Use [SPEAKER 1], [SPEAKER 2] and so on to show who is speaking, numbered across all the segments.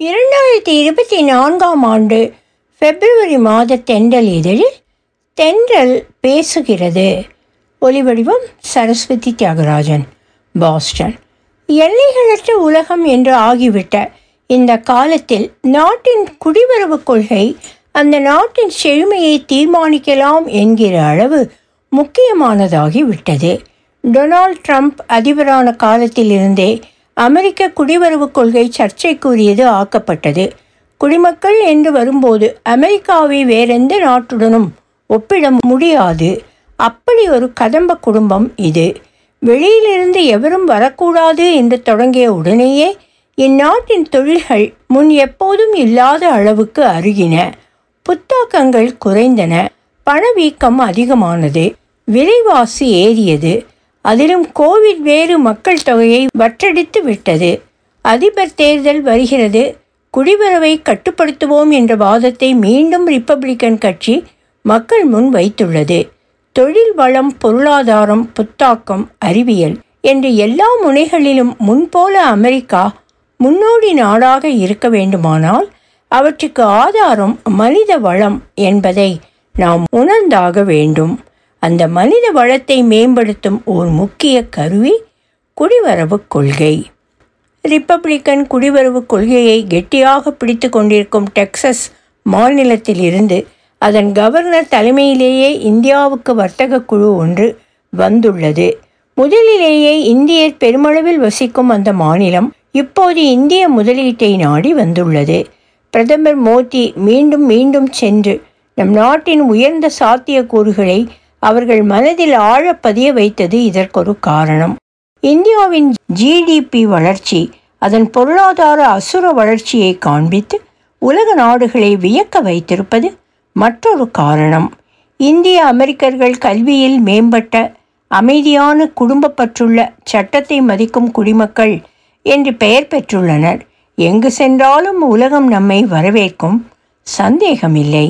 [SPEAKER 1] இரண்டாயிரத்தி இருபத்தி நான்காம் ஆண்டு பிப்ரவரி மாத தென்றல் இதழில் தென்றல் பேசுகிறது ஒலிவடிவம் சரஸ்வதி தியாகராஜன் பாஸ்டன் எல்லைகளற்ற உலகம் என்று ஆகிவிட்ட இந்த காலத்தில் நாட்டின் குடிவரவு கொள்கை அந்த நாட்டின் செழுமையை தீர்மானிக்கலாம் என்கிற அளவு முக்கியமானதாகி விட்டது டொனால்ட் ட்ரம்ப் அதிபரான காலத்திலிருந்தே அமெரிக்க குடிவரவு கொள்கை சர்ச்சைக்குரியது ஆக்கப்பட்டது குடிமக்கள் என்று வரும்போது அமெரிக்காவை வேறெந்த நாட்டுடனும் ஒப்பிட முடியாது அப்படி ஒரு கதம்ப குடும்பம் இது வெளியிலிருந்து எவரும் வரக்கூடாது என்று தொடங்கிய உடனேயே இந்நாட்டின் தொழில்கள் முன் எப்போதும் இல்லாத அளவுக்கு அருகின புத்தாக்கங்கள் குறைந்தன பணவீக்கம் அதிகமானது விலைவாசி ஏறியது அதிலும் கோவிட் வேறு மக்கள் தொகையை வற்றடித்து விட்டது அதிபர் தேர்தல் வருகிறது குடிவரவை கட்டுப்படுத்துவோம் என்ற வாதத்தை மீண்டும் ரிப்பப்ளிக்கன் கட்சி மக்கள் முன் வைத்துள்ளது தொழில் வளம் பொருளாதாரம் புத்தாக்கம் அறிவியல் என்ற எல்லா முனைகளிலும் முன்போல அமெரிக்கா முன்னோடி நாடாக இருக்க வேண்டுமானால் அவற்றுக்கு ஆதாரம் மனித வளம் என்பதை நாம் உணர்ந்தாக வேண்டும் அந்த மனித வளத்தை மேம்படுத்தும் ஒரு முக்கிய கருவி குடிவரவு கொள்கை ரிப்பப்ளிக்கன் குடிவரவு கொள்கையை கெட்டியாக பிடித்து கொண்டிருக்கும் டெக்சஸ் மாநிலத்திலிருந்து அதன் கவர்னர் தலைமையிலேயே இந்தியாவுக்கு வர்த்தக குழு ஒன்று வந்துள்ளது முதலிலேயே இந்தியர் பெருமளவில் வசிக்கும் அந்த மாநிலம் இப்போது இந்திய முதலீட்டை நாடி வந்துள்ளது பிரதமர் மோடி மீண்டும் மீண்டும் சென்று நம் நாட்டின் உயர்ந்த சாத்தியக்கூறுகளை அவர்கள் மனதில் ஆழ பதிய வைத்தது இதற்கொரு காரணம் இந்தியாவின் ஜிடிபி வளர்ச்சி அதன் பொருளாதார அசுர வளர்ச்சியை காண்பித்து உலக நாடுகளை வியக்க வைத்திருப்பது மற்றொரு காரணம் இந்திய அமெரிக்கர்கள் கல்வியில் மேம்பட்ட அமைதியான குடும்பப்பற்றுள்ள சட்டத்தை மதிக்கும் குடிமக்கள் என்று பெயர் பெற்றுள்ளனர் எங்கு சென்றாலும் உலகம் நம்மை வரவேற்கும் சந்தேகமில்லை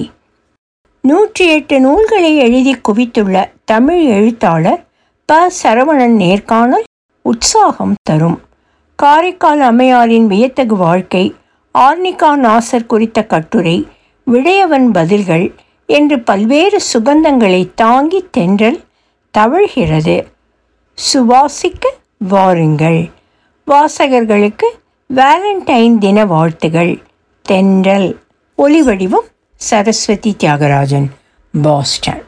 [SPEAKER 1] நூற்றி எட்டு நூல்களை எழுதி குவித்துள்ள தமிழ் எழுத்தாளர் ப சரவணன் நேர்காணல் உற்சாகம் தரும் காரைக்கால் அம்மையாரின் வியத்தகு வாழ்க்கை ஆர்னிகா நாசர் குறித்த கட்டுரை விடையவன் பதில்கள் என்று பல்வேறு சுகந்தங்களை தாங்கி தென்றல் தவழ்கிறது சுவாசிக்க வாருங்கள் வாசகர்களுக்கு வேலண்டைன் தின வாழ்த்துகள் தென்றல் ஒலிவடிவம் சரஸ்வதி தியாகராஜன் பாஸ்டன்